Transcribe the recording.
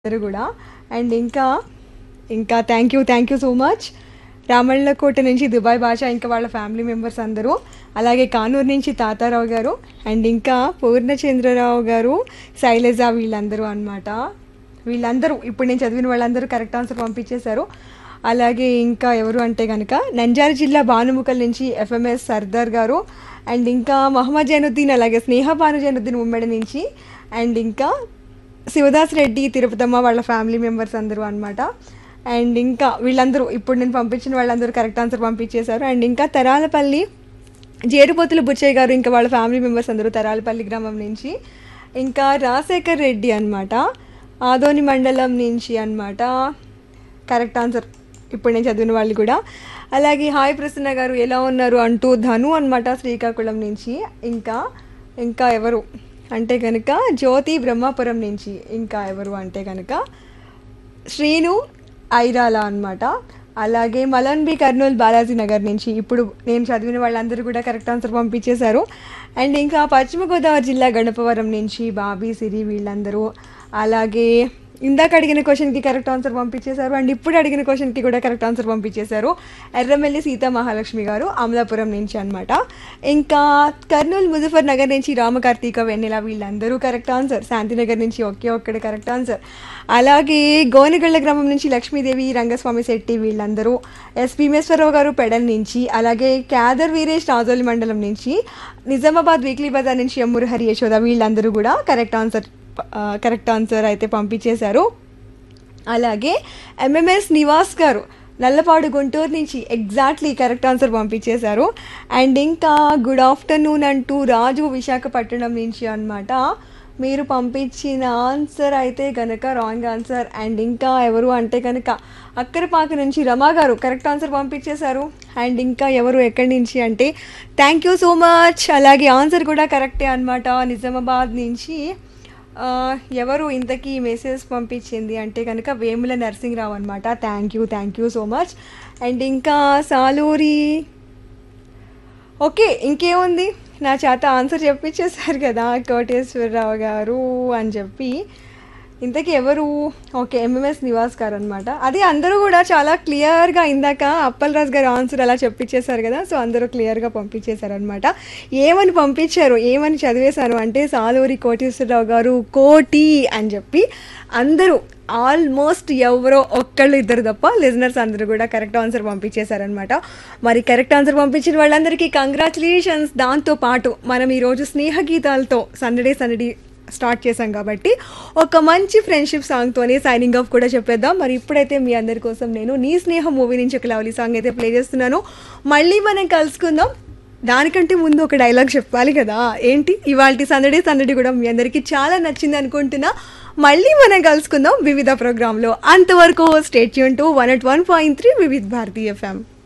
అందరూ కూడా అండ్ ఇంకా ఇంకా thank you thank you so much Ramallakota నుంచి దుబాయ్ భాష ఇంకా వాళ్ళ ఫ్యామిలీ మెంబర్స్ అందరూ అలాగే కానూరు నుంచి తాతారావు గారు అండ్ ఇంకా పూర్ణచంద్రరావు గారు శైలజ వీళ్ళందరూ అన్నమాట వీళ్ళందరూ ఇప్పుడు నేను చదివిన వాళ్ళందరూ కరెక్ట్ ఆన్సర్ పంపించేశారు అలాగే ఇంకా ఎవరు అంటే కనుక నంజారి జిల్లా భానుముఖల్ నుంచి ఎఫ్ఎంఎస్ సర్దార్ గారు అండ్ ఇంకా మహమ్మద్ జైనుద్దీన్ అలాగే స్నేహ భాను జైనుద్దీన్ ఉమ్మడి నుంచి అండ్ ఇంకా శివదాస్ రెడ్డి తిరుపతమ్మ వాళ్ళ ఫ్యామిలీ మెంబర్స్ అందరూ అనమాట అండ్ ఇంకా వీళ్ళందరూ ఇప్పుడు నేను పంపించిన వాళ్ళందరూ కరెక్ట్ ఆన్సర్ పంపించేశారు అండ్ ఇంకా తరాలపల్లి జేరుపోతుల బుచ్చయ్య గారు ఇంకా వాళ్ళ ఫ్యామిలీ మెంబర్స్ అందరూ తరాలపల్లి గ్రామం నుంచి ఇంకా రాజశేఖర్ రెడ్డి అనమాట ఆదోని మండలం నుంచి అనమాట కరెక్ట్ ఆన్సర్ ఇప్పుడు నేను చదివిన వాళ్ళు కూడా అలాగే హాయ్ ప్రసన్న గారు ఎలా ఉన్నారు అంటూ ధను అనమాట శ్రీకాకుళం నుంచి ఇంకా ఇంకా ఎవరు అంటే కనుక జ్యోతి బ్రహ్మాపురం నుంచి ఇంకా ఎవరు అంటే కనుక శ్రీను ఐరాల అన్నమాట అలాగే మలన్ బి కర్నూలు బాలాజీ నగర్ నుంచి ఇప్పుడు నేను చదివిన వాళ్ళందరూ కూడా కరెక్ట్ ఆన్సర్ పంపించేశారు అండ్ ఇంకా పశ్చిమ గోదావరి జిల్లా గణపవరం నుంచి బాబీ సిరి వీళ్ళందరూ అలాగే ఇందాక అడిగిన క్వశ్చన్కి కరెక్ట్ ఆన్సర్ పంపించేశారు అండ్ ఇప్పుడు అడిగిన క్వశ్చన్కి కూడా కరెక్ట్ ఆన్సర్ పంపించేశారు ఎర్రమెల్లి సీతా మహాలక్ష్మి గారు అమలాపురం నుంచి అనమాట ఇంకా కర్నూలు ముజఫర్ నగర్ నుంచి రామకార్తీక వెన్నెల వీళ్ళందరూ కరెక్ట్ ఆన్సర్ శాంతినగర్ నుంచి ఒకే ఒక్కడే కరెక్ట్ ఆన్సర్ అలాగే గోనగళ్ళ గ్రామం నుంచి లక్ష్మీదేవి రంగస్వామి శెట్టి వీళ్ళందరూ ఎస్ భీమేశ్వరరావు గారు పెడల్ నుంచి అలాగే క్యాదర్ వీరేష్ రాజోలి మండలం నుంచి నిజామాబాద్ వీక్లీ బజార్ నుంచి అమ్మూరు హరి యశోద వీళ్ళందరూ కూడా కరెక్ట్ ఆన్సర్ కరెక్ట్ ఆన్సర్ అయితే పంపించేశారు అలాగే ఎంఎంఎస్ నివాస్ గారు నల్లపాడు గుంటూరు నుంచి ఎగ్జాక్ట్లీ కరెక్ట్ ఆన్సర్ పంపించేశారు అండ్ ఇంకా గుడ్ ఆఫ్టర్నూన్ అంటూ రాజు విశాఖపట్నం నుంచి అన్నమాట మీరు పంపించిన ఆన్సర్ అయితే కనుక రాంగ్ ఆన్సర్ అండ్ ఇంకా ఎవరు అంటే కనుక అక్కరపాక నుంచి రమా గారు కరెక్ట్ ఆన్సర్ పంపించేశారు అండ్ ఇంకా ఎవరు ఎక్కడి నుంచి అంటే థ్యాంక్ యూ సో మచ్ అలాగే ఆన్సర్ కూడా కరెక్టే అనమాట నిజామాబాద్ నుంచి ఆ, ఎవరు ఇంతకీ మెసేజ్ పంపించింది అంటే కనుక వేముల నరసింహరావు అనమాట thank you thank you so much and ఇంకా సాలూరి ఓకే ఇంకేముంది నా చేత ఆన్సర్ చెప్పించేశారు కదా కోటేశ్వరరావు గారు అని చెప్పి ఇంతకీ ఎవరు ఓకే ఎంఎంఎస్ నివాస్ గారు అనమాట అది అందరూ కూడా చాలా క్లియర్గా ఇందాక అప్పలరాజు గారు ఆన్సర్ అలా చెప్పించేశారు కదా సో అందరూ క్లియర్గా పంపించేశారు అనమాట ఏమని పంపించారు ఏమని చదివేశారు అంటే సాలూరి కోటేశ్వరరావు గారు కోటి అని చెప్పి అందరూ ఆల్మోస్ట్ ఎవరో ఒక్కళ్ళు ఇద్దరు తప్ప లిజనర్స్ అందరూ కూడా కరెక్ట్ ఆన్సర్ పంపించేశారనమాట మరి కరెక్ట్ ఆన్సర్ పంపించిన వాళ్ళందరికీ కంగ్రాచులేషన్స్ దాంతో పాటు మనం ఈరోజు స్నేహ గీతాలతో సందడే సందడి స్టార్ట్ చేశాం కాబట్టి ఒక మంచి ఫ్రెండ్షిప్ సాంగ్తోనే సైనింగ్ ఆఫ్ కూడా చెప్పేద్దాం మరి ఇప్పుడైతే మీ అందరి కోసం నేను నీ స్నేహం మూవీ నుంచి ఒక లవ్లీ సాంగ్ అయితే ప్లే చేస్తున్నాను మళ్ళీ మనం కలుసుకుందాం దానికంటే ముందు ఒక డైలాగ్ చెప్పాలి కదా ఏంటి ఇవాళ సందడి సందడి కూడా మీ అందరికీ చాలా నచ్చింది అనుకుంటున్నా మళ్ళీ మనం కలుసుకుందాం వివిధ ప్రోగ్రాంలో అంతవరకు స్టేట్ యూన్ to one at one point three వివిధ భారతీయ ఎఫ్ఎం